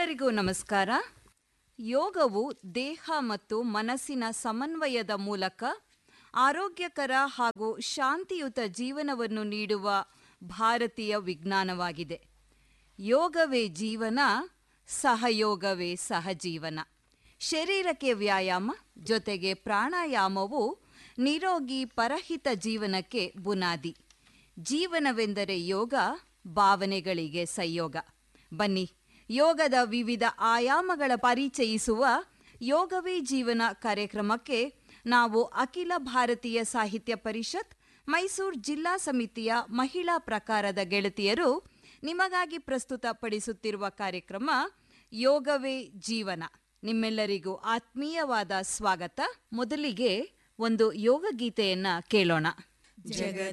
ಎಲ್ಲರಿಗೂ ನಮಸ್ಕಾರ ಯೋಗವು ದೇಹ ಮತ್ತು ಮನಸ್ಸಿನ ಸಮನ್ವಯದ ಮೂಲಕ ಆರೋಗ್ಯಕರ ಹಾಗೂ ಶಾಂತಿಯುತ ಜೀವನವನ್ನು ನೀಡುವ ಭಾರತೀಯ ವಿಜ್ಞಾನವಾಗಿದೆ ಯೋಗವೇ ಜೀವನ ಸಹಯೋಗವೇ ಸಹಜೀವನ ಶರೀರಕ್ಕೆ ವ್ಯಾಯಾಮ ಜೊತೆಗೆ ಪ್ರಾಣಾಯಾಮವು ನಿರೋಗಿ ಪರಹಿತ ಜೀವನಕ್ಕೆ ಬುನಾದಿ ಜೀವನವೆಂದರೆ ಯೋಗ ಭಾವನೆಗಳಿಗೆ ಸಂಯೋಗ ಬನ್ನಿ ಯೋಗದ ವಿವಿಧ ಆಯಾಮಗಳ ಪರಿಚಯಿಸುವ ಯೋಗವೇ ಜೀವನ ಕಾರ್ಯಕ್ರಮಕ್ಕೆ ನಾವು ಅಖಿಲ ಭಾರತೀಯ ಸಾಹಿತ್ಯ ಪರಿಷತ್ ಮೈಸೂರು ಜಿಲ್ಲಾ ಸಮಿತಿಯ ಮಹಿಳಾ ಪ್ರಕಾರದ ಗೆಳತಿಯರು ನಿಮಗಾಗಿ ಪ್ರಸ್ತುತಪಡಿಸುತ್ತಿರುವ ಕಾರ್ಯಕ್ರಮ ಯೋಗವೇ ಜೀವನ ನಿಮ್ಮೆಲ್ಲರಿಗೂ ಆತ್ಮೀಯವಾದ ಸ್ವಾಗತ ಮೊದಲಿಗೆ ಒಂದು ಯೋಗ ಗೀತೆಯನ್ನ ಕೇಳೋಣ ಜಗದ